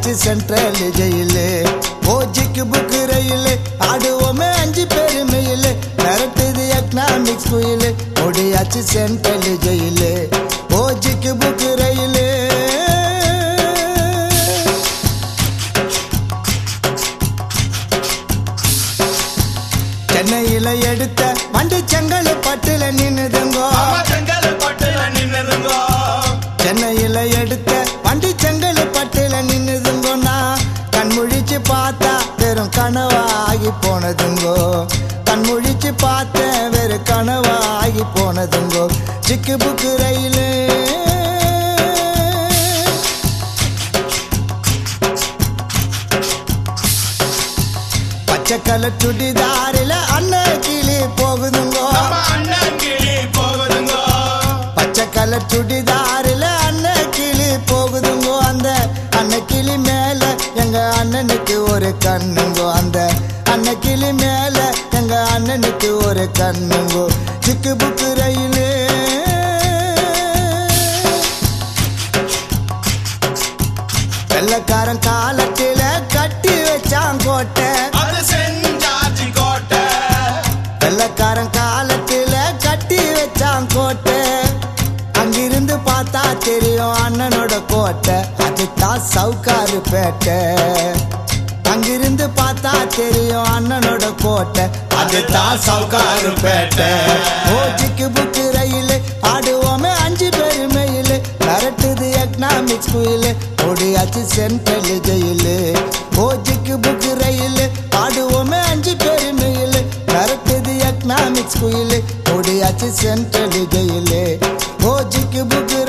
ஓடியாச்சு central jail ஓஜிக்கு புக்கு ரயிலு ஆடுவோமே அஞ்சு பெருமையிலு மிரட்டுது எக்கனாமிக்ஸ் குயிலு ஓடியாச்சு சென்ட்ரல் ஜெயிலு ஓஜிக்கு புக்கு ரயிலு சென்னையில எடுத்த வண்டி செங்கல் பட்டுல நின்னுதுங்கோ ஆமா செங்கல் பட்டுல நின்னுதுங்கோ சென்னையில எடுத்த வண்டி செங்கல் பட்டுல நின்னுதுங்கோண்ணா கண் முழிச்சு பார்த்தா வெறும் கனவாகி போனதுங்கோ கண் முழிச்சு பார்த்தேன் வெறும் கனவாகி போனதுங்கோ சிக்கு புக்கு ரயிலு பச்சை கலர் சுடிதாரில அண்ணன் கிளி போகுதுங்கோ நம்ம அண்ணன் கிளி போகுதுங்கோ பச்சை கலர் சுடிதாரில் அண்ணன் கிளி போகுதுங்கோ அந்த அண்ணன் கிளி மேல எங்க அண்ணனுக்கு ஒரு கண்ணுங்கோ அந்த அண்ணன் கிளி மேல எங்க அண்ணனுக்கு ஒரு கண்ணுங்கோ சிக்கு புக்கு ரயிலு வெள்ளக்காரன் காலத்தில கட்டி வச்சான் கோட்டை அது செஞ்சாச்சி கோட்டை வெள்ளக்காரன் காலத்துல கட்டி வச்சான் கோட்டை அங்கிருந்து பார்த்தா தெரியும் அண்ணனோட கோட்டை அதுதான் சவுக்காரு பேட்டை அங்கிருந்து பார்த்தா தெரியும் அண்ணனோட கோட்டை அதுதான் சவுக்காரு பேட்டை ஓஜிக்கு புக்கு ரயில் ஆடுவோமே அஞ்சு பெருமையில் மிரட்டுது எக்கனாமிக்ஸ் குயில் ஓடியாச்சு சென்ட்ரல் ஜெயிலு ஓஜிக்கு புக்கு ரயில் ஆடுவோமே அஞ்சு பெருமையில் மிரட்டுது எக்கனாமிக்ஸ் குயில் ஓடியாச்சு சென்ட்ரல் ஜெயிலு ஓஜிக்கு புக்கு